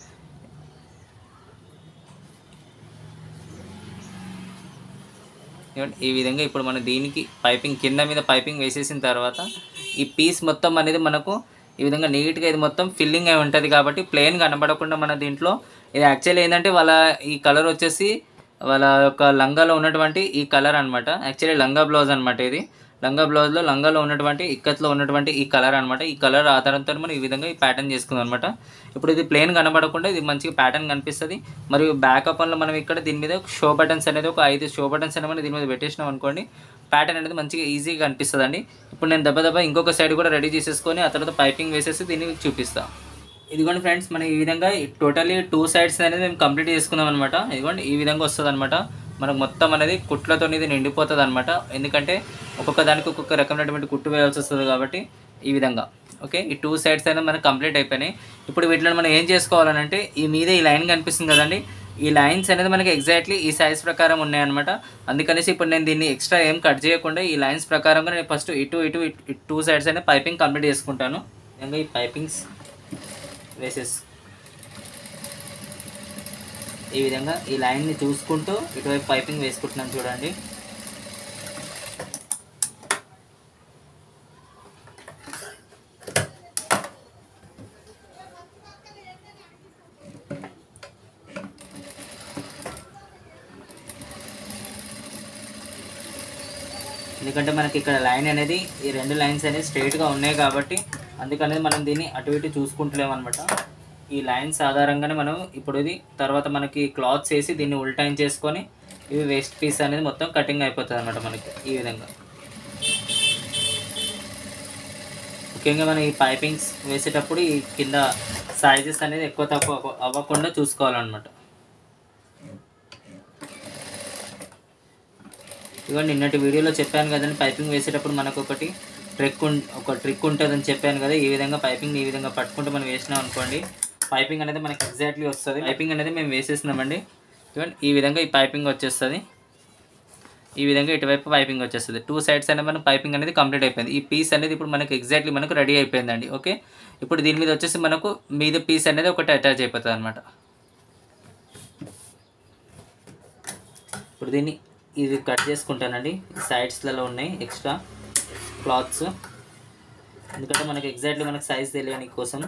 చూడండి ఈ విధంగా ఇప్పుడు మనం దీనికి పైపింగ్ కింద మీద పైపింగ్ వేసేసిన తర్వాత ఈ పీస్ మొత్తం అనేది మనకు ఈ విధంగా నీట్గా ఇది మొత్తం ఫిల్లింగ్ అయి ఉంటుంది కాబట్టి ప్లెయిన్ కనబడకుండా మన దీంట్లో ఇది యాక్చువల్లీ ఏంటంటే వాళ్ళ ఈ కలర్ వచ్చేసి వాళ్ళ యొక్క లంగాలో ఉన్నటువంటి ఈ కలర్ అనమాట యాక్చువల్లీ లంగా బ్లౌజ్ అనమాట ఇది లంగా బ్లౌజ్లో లంగాలో ఉన్నటువంటి ఇక్కత్లో ఉన్నటువంటి ఈ కలర్ అనమాట ఈ కలర్ ఆధారంతో మనం ఈ విధంగా ఈ ప్యాటర్న్ చేసుకుందాం అనమాట ఇప్పుడు ఇది ప్లెయిన్ కనబడకుండా ఇది మంచిగా ప్యాటర్న్ కనిపిస్తుంది మరియు బ్యాకప్ లో మనం ఇక్కడ దీని మీద షో బటన్స్ అనేది ఒక ఐదు షో బటన్స్ అనేది మనం దీని మీద పెట్టేసినాం అనుకోండి ప్యాటర్న్ అనేది మంచిగా ఈజీగా కనిపిస్తుంది అండి ఇప్పుడు నేను దెబ్బ దెబ్బ ఇంకొక సైడ్ కూడా రెడీ చేసేసుకొని ఆ తర్వాత పైపింగ్ వేసేసి దీన్ని మీకు చూపిస్తాను ఇదిగోండి ఫ్రెండ్స్ మనం ఈ విధంగా టోటలీ టూ సైడ్స్ అనేది మేము కంప్లీట్ చేసుకుందాం అనమాట ఇదిగోండి ఈ విధంగా వస్తుంది అనమాట మనకు మొత్తం అనేది కుట్లతో ఇది నిండిపోతుంది అనమాట ఎందుకంటే ఒక్కొక్క దానికి ఒక్కొక్క రకమైనటువంటి కుట్టు వేయాల్సి వస్తుంది కాబట్టి ఈ విధంగా ఓకే ఈ టూ సైడ్స్ అనేది మనకు కంప్లీట్ అయిపోయినాయి ఇప్పుడు వీటిలో మనం ఏం చేసుకోవాలనంటే ఈ మీద ఈ లైన్ కనిపిస్తుంది కదండి ఈ లైన్స్ అనేది మనకి ఎగ్జాక్ట్లీ ఈ సైజ్ ప్రకారం ఉన్నాయన్నమాట అందుకనేసి ఇప్పుడు నేను దీన్ని ఎక్స్ట్రా ఏం కట్ చేయకుండా ఈ లైన్స్ ప్రకారంగా నేను ఫస్ట్ ఇటు ఇటు ఇటు టూ సైడ్స్ అనేది పైపింగ్ కంప్లీట్ చేసుకుంటాను విధంగా ఈ పైపింగ్స్ వేసేసి ఈ విధంగా ఈ లైన్ని చూసుకుంటూ ఇటువైపు పైపింగ్ వేసుకుంటున్నాను చూడండి ఎందుకంటే మనకి ఇక్కడ లైన్ అనేది ఈ రెండు లైన్స్ అనేది స్ట్రైట్గా ఉన్నాయి కాబట్టి అందుకనేది మనం దీన్ని అటు ఇటు చూసుకుంటలేము అనమాట ఈ లైన్స్ ఆధారంగానే మనం ఇప్పుడు ఇది తర్వాత మనకి క్లాత్స్ వేసి దీన్ని ఉల్టైన్ చేసుకొని ఇవి వేస్ట్ పీస్ అనేది మొత్తం కటింగ్ అయిపోతుంది అనమాట మనకి ఈ విధంగా ముఖ్యంగా మనం ఈ పైపింగ్స్ వేసేటప్పుడు ఈ కింద సైజెస్ అనేది ఎక్కువ తక్కువ అవ్వ- అవ్వకుండా చూసుకోవాలన్నమాట ఇదిగో నిన్నటి వీడియోలో చెప్పాను కదండి పైపింగ్ వేసేటప్పుడు మనకు ఒకటి ట్రిక్ ఉం ఒక ట్రిక్ ఉంటుందని చెప్పాను కదా ఈ విధంగా పైపింగ్ ఈ విధంగా పట్టుకుంటే మనం వేసినాం అనుకోండి పైపింగ్ అనేది మనకి ఎగ్జాక్ట్లీ వస్తుంది పైపింగ్ అనేది మేము వేసేసినామండి చూడండి ఈ విధంగా ఈ పైపింగ్ వచ్చేస్తుంది ఈ విధంగా ఇటువైపు పైపింగ్ వచ్చేస్తుంది టూ సైడ్స్ అనేది మన పైపింగ్ అనేది కంప్లీట్ అయిపోయింది ఈ పీస్ అనేది ఇప్పుడు మనకు ఎగ్జాక్ట్లీ మనకు రెడీ అయిపోయిందండి ఓకే ఇప్పుడు దీని మీద వచ్చేసి మనకు మీద పీస్ అనేది ఒకటి అటాచ్ అయిపోతుంది అనమాట ఇప్పుడు దీన్ని ఇది కట్ చేసుకుంటానండి సైడ్స్లలో ఉన్నాయి ఎక్స్ట్రా క్లాత్స్ ఎందుకంటే మనకి ఎగ్జాక్ట్లీ మనకి సైజ్ తెలియని కోసం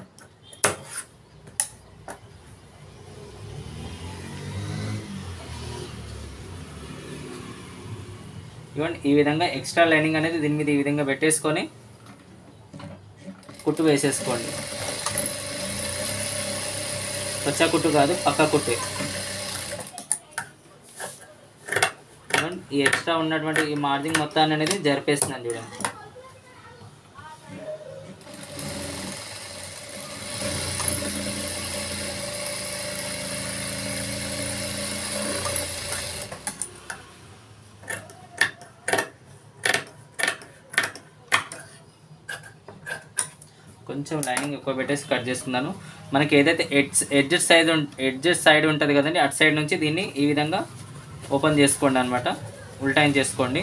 ఇవ్వండి ఈ విధంగా ఎక్స్ట్రా లైనింగ్ అనేది దీని మీద ఈ విధంగా పెట్టేసుకొని కుట్టు వేసేసుకోండి పచ్చ కుట్టు కాదు పక్క కుట్టే ఇవ్వండి, ఈ ఎక్స్ట్రా ఉన్నటువంటి ఈ మార్జింగ్ మొత్తాన్ని అనేది జరిపేస్తున్నాను చూడండి కొంచెం లైనింగ్ ఎక్కువ పెట్టేసి కట్ చేసుకున్నాను మనకి ఏదైతే edge edges side edges side ఉంటుంది కదండి అటు సైడ్ నుంచి దీన్ని ఈ విధంగా ఓపెన్ చేసుకోండి అనమాట ఉల్టాయిన్ చేసుకోండి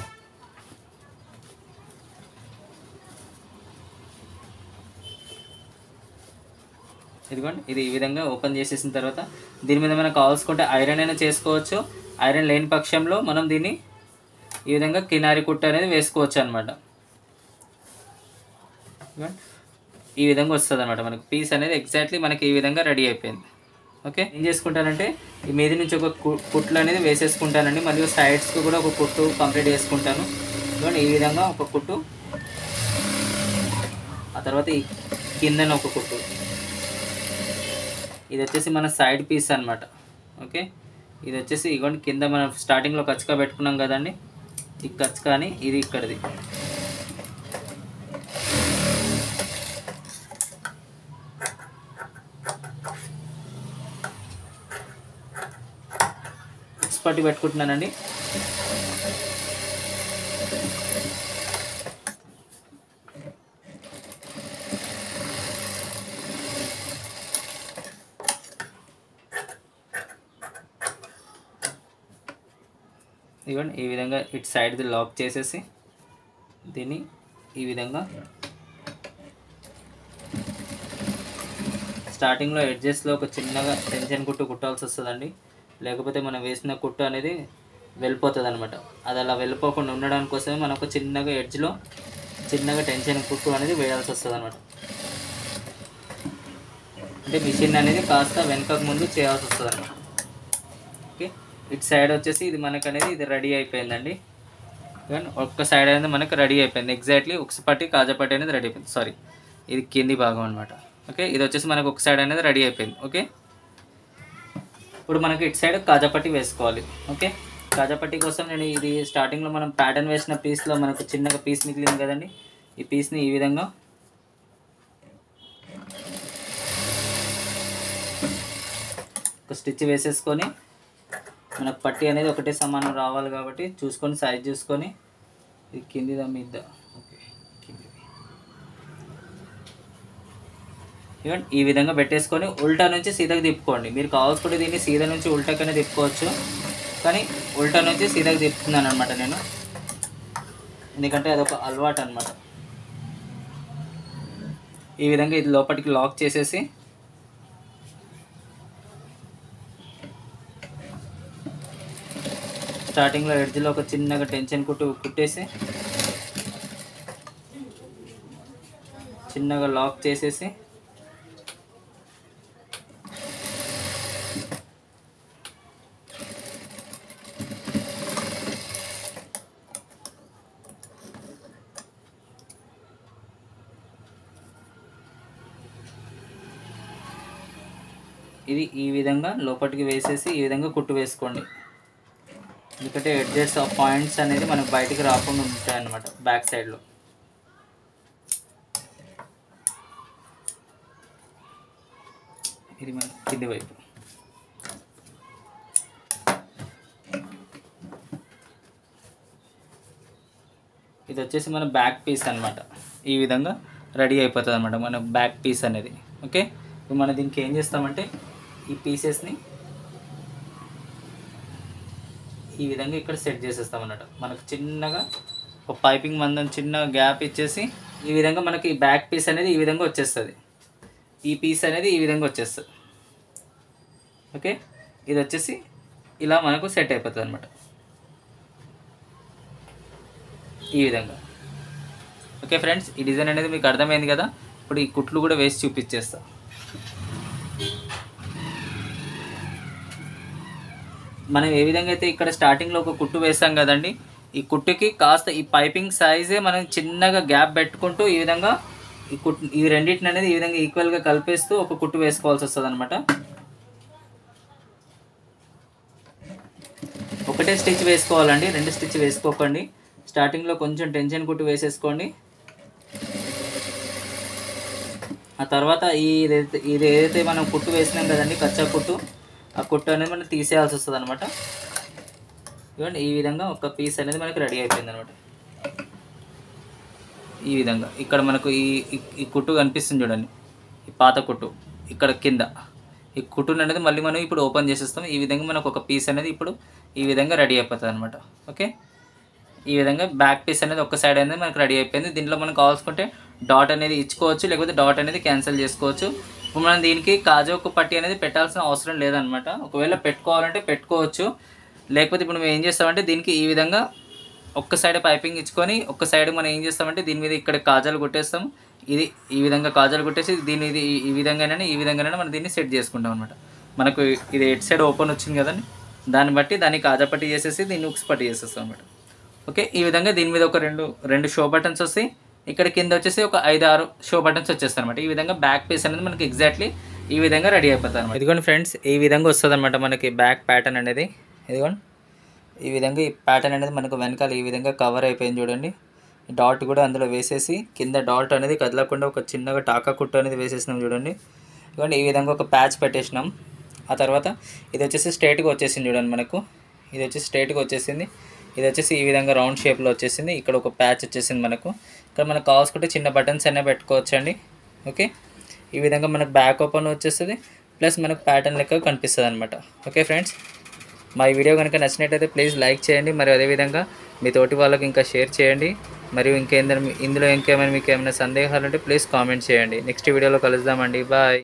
ఇదిగోండి ఇది ఈ విధంగా ఓపెన్ చేసేసిన తర్వాత దీని మీద మనకు కావాల్సుకుంటే ఐరన్ అయినా చేసుకోవచ్చు ఐరన్ లేని పక్షంలో మనం దీన్ని ఈ విధంగా కినారి కుట్టు అనేది వేసుకోవచ్చు అనమాట ఈ విధంగా వస్తుంది అనమాట మనకి పీస్ అనేది ఎగ్జాక్ట్లీ మనకి ఈ విధంగా రెడీ అయిపోయింది ఓకే ఏం చేసుకుంటానంటే ఈ మీద నుంచి ఒక కు- కుట్లు అనేది వేసేసుకుంటానండి మరియు సైడ్స్కి కూడా ఒక కుట్టు కంప్లీట్ చేసుకుంటాను ఇదిగోండి ఈ విధంగా ఒక కుట్టు ఆ తర్వాత ఈ కిందన ఒక కుట్టు ఇది వచ్చేసి మన సైడ్ పీస్ అన్నమాట ఓకే ఇది వచ్చేసి ఇగోండి కింద మనం స్టార్టింగ్లో కచ్చక పెట్టుకున్నాం కదండి ఈ కచ్చక అని ఇది ఇక్కడిది పట్టి పెట్టుకుంటున్నానండి ఇవ్వండి ఈ విధంగా ఇటు సైడ్ది లాక్ చేసేసి దీన్ని ఈ విధంగా స్టార్టింగ్లో ఎడ్జెస్లో ఒక చిన్నగా టెన్షన్ కుట్టు కుట్టాల్సి వస్తుందండి లేకపోతే మనం వేసిన కుట్టు అనేది వెళ్ళిపోతుంది అనమాట అది అలా వెళ్ళిపోకుండా ఉండడానికి కోసమే మనం ఒక చిన్నగా ఎడ్జ్లో చిన్నగా టెన్షన్ కుట్టు అనేది వేయాల్సి వస్తుంది అనమాట అంటే మిషన్ అనేది కాస్త వెనకకు ముందు చేయాల్సి వస్తుంది అనమాట ఓకే ఇటు సైడ్ వచ్చేసి ఇది మనకు అనేది ఇది రెడీ అయిపోయిందండి కానీ ఒక్క సైడ్ అనేది మనకు రెడీ అయిపోయింది ఎగ్జాక్ట్లీ ఉక్సపట్టి కాజపట్టి అనేది రెడీ అయిపోయింది సారీ ఇది కింది భాగం అనమాట ఓకే ఇది వచ్చేసి మనకు ఒక సైడ్ అనేది రెడీ అయిపోయింది ఓకే ఇప్పుడు మనకి ఇటు సైడ్ కాజాపట్టి వేసుకోవాలి ఓకే కాజాపట్టి కోసం నేను ఇది స్టార్టింగ్లో మనం ప్యాటర్న్ వేసిన పీస్లో మనకు చిన్నగా పీస్ మిగిలింది కదండి ఈ పీస్ని ఈ విధంగా ఒక స్టిచ్ వేసేసుకొని మనకు పట్టి అనేది ఒకటే సమానం రావాలి కాబట్టి చూసుకొని సైజ్ చూసుకొని ఇది కిందిదా మీద ఓకే కిందిది ఇవ్వండి ఈ విధంగా పెట్టేసుకొని ఉల్టా నుంచి సీదాకి తిప్పుకోండి మీరు కావాల్సుకుంటే దీన్ని సీదా నుంచి ఉల్టాకనే తిప్పుకోవచ్చు కానీ ఉల్టా నుంచి సీదాకి తిప్పుతున్నాను అనమాట నేను ఎందుకంటే అదొక అలవాటు అనమాట ఈ విధంగా ఇది లోపలికి లాక్ చేసేసి స్టార్టింగ్లో ఎడ్జ్లో ఒక చిన్నగా టెన్షన్ కుట్టు కుట్టేసి చిన్నగా లాక్ చేసేసి ఇది ఈ విధంగా లోపలికి వేసేసి ఈ విధంగా కుట్టు వేసుకోండి ఎందుకంటే ఎడ్జెస్ ఆఫ్ పాయింట్స్ అనేది మనకు బయటికి రాకుండా ఉంటాయి అన్నమాట బ్యాక్ సైడ్లో ఇది మన కింది వైపు ఇది వచ్చేసి మన బ్యాక్ పీస్ అనమాట ఈ విధంగా రెడీ అయిపోతుంది అనమాట మన బ్యాక్ పీస్ అనేది ఓకే ఇప్పుడు మనం దీనికి ఏం చేస్తామంటే ఈ పీసెస్ని ఈ విధంగా ఇక్కడ సెట్ చేసేస్తాం అన్నట్టు మనకు చిన్నగా ఒక పైపింగ్ మందం చిన్న గ్యాప్ ఇచ్చేసి ఈ విధంగా మనకి ఈ బ్యాక్ పీస్ అనేది ఈ విధంగా వచ్చేస్తుంది ఈ పీస్ అనేది ఈ విధంగా వచ్చేస్తుంది ఓకే ఇది వచ్చేసి ఇలా మనకు సెట్ అయిపోతుంది అనమాట ఈ విధంగా ఓకే ఫ్రెండ్స్ ఈ డిజైన్ అనేది మీకు అర్థమైంది కదా ఇప్పుడు ఈ కుట్లు కూడా వేసి చూపించేస్తా మనం ఏ విధంగా అయితే ఇక్కడ స్టార్టింగ్లో ఒక కుట్టు వేసాం కదండి ఈ కుట్టుకి కాస్త ఈ పైపింగ్ సైజే మనం చిన్నగా గ్యాప్ పెట్టుకుంటూ ఈ విధంగా ఈ కుట్టు ఈ రెండింటిని అనేది ఈ విధంగా ఈక్వల్గా కలిపేస్తూ ఒక కుట్టు వేసుకోవాల్సి వస్తుంది అనమాట ఒకటే స్టిచ్ వేసుకోవాలండి రెండు స్టిచ్ వేసుకోకండి స్టార్టింగ్లో కొంచెం టెన్షన్ కుట్టు వేసేసుకోండి ఆ తర్వాత ఈ ఇదైతే ఇది ఏదైతే మనం కుట్టు వేసినాం కదండి కచ్చా కుట్టు ఆ కుట్టు అనేది మనం తీసేయాల్సి వస్తుంది అనమాట ఇవ్వండి ఈ విధంగా ఒక పీస్ అనేది మనకి రెడీ అయిపోయింది అనమాట ఈ విధంగా ఇక్కడ మనకు ఈ ఈ- ఈ కుట్టు కనిపిస్తుంది చూడండి ఈ పాత కుట్టు ఇక్కడ కింద ఈ కుట్టును అనేది మళ్ళీ మనం ఇప్పుడు ఓపెన్ చేసేస్తాం ఈ విధంగా మనకు ఒక పీస్ అనేది ఇప్పుడు ఈ విధంగా రెడీ అయిపోతుంది అనమాట ఓకే ఈ విధంగా బ్యాక్ పీస్ అనేది ఒక సైడ్ అనేది మనకు రెడీ అయిపోయింది దీంట్లో మనం కావాల్సుకుంటే డాట్ అనేది ఇచ్చుకోవచ్చు లేకపోతే డాట్ అనేది క్యాన్సిల్ చేసుకోవచ్చు ఇప్పుడు మనం దీనికి కాజోకు పట్టి అనేది పెట్టాల్సిన అవసరం లేదనమాట ఒకవేళ పెట్టుకోవాలంటే పెట్టుకోవచ్చు లేకపోతే ఇప్పుడు మేము ఏం చేస్తామంటే దీనికి ఈ విధంగా ఒక్క సైడ్ పైపింగ్ ఇచ్చుకొని ఒక్క సైడ్ మనం ఏం చేస్తామంటే దీని మీద ఇక్కడ కాజాలు కొట్టేస్తాం ఇది ఈ విధంగా కాజాలు కొట్టేసి దీని ఇది ఈ- ఈ విధంగానే ఈ విధంగానే మనం దీన్ని సెట్ చేసుకుంటాం అనమాట మనకు ఇది ఎట్ సైడ్ ఓపెన్ వచ్చింది కదండి దాన్ని బట్టి దాన్ని కాజా పట్టి చేసేసి దీన్ని ఉక్స్ పట్టి చేసేస్తాం అనమాట ఓకే ఈ విధంగా దీని మీద ఒక రెండు రెండు షో బటన్స్ వస్తాయి ఇక్కడ కింద వచ్చేసి ఒక ఐదు ఆరు షో బటన్స్ వచ్చేస్తాయి అనమాట ఈ విధంగా బ్యాక్ పీస్ అనేది మనకి ఎగ్జాక్ట్లీ ఈ విధంగా రెడీ అయిపోతుంది అనమాట ఇదిగోండి ఫ్రెండ్స్ ఈ విధంగా వస్తుంది అనమాట మనకి బ్యాక్ ప్యాటర్న్ అనేది ఇదిగోండి ఈ విధంగా ఈ ప్యాటర్న్ అనేది మనకు వెనకాల ఈ విధంగా కవర్ అయిపోయింది చూడండి డాట్ కూడా అందులో వేసేసి కింద డాట్ అనేది కదలకుండా ఒక చిన్నగా టాకా కుట్టు అనేది వేసేసినాం చూడండి ఇదిగోండి ఈ విధంగా ఒక ప్యాచ్ పెట్టేసినాం ఆ తర్వాత ఇది వచ్చేసి స్ట్రైట్గా వచ్చేసింది చూడండి మనకు ఇది వచ్చేసి స్ట్రైట్గా వచ్చేసింది ఇది వచ్చేసి ఈ విధంగా రౌండ్ షేప్లో వచ్చేసింది ఇక్కడ ఒక ప్యాచ్ వచ్చేసింది మనకు ఇక్కడ మనకు కావాల్సుకుంటే చిన్న బటన్స్ అయినా పెట్టుకోవచ్చండి ఓకే ఈ విధంగా మనకు బ్యాక్ ఓపెన్ వచ్చేస్తుంది ప్లస్ మనకు ప్యాటర్న్ లెక్క కనిపిస్తుంది అనమాట ఓకే ఫ్రెండ్స్ మా ఈ వీడియో కనుక నచ్చినట్టయితే ప్లీజ్ లైక్ చేయండి మరియు అదేవిధంగా మీ తోటి వాళ్ళకి ఇంకా షేర్ చేయండి మరియు ఇంకేందైనా ఇందులో ఇంకేమైనా మీకు ఏమైనా సందేహాలు ఉంటే ప్లీజ్ కామెంట్ చేయండి నెక్స్ట్ వీడియోలో కలుద్దామండి బాయ్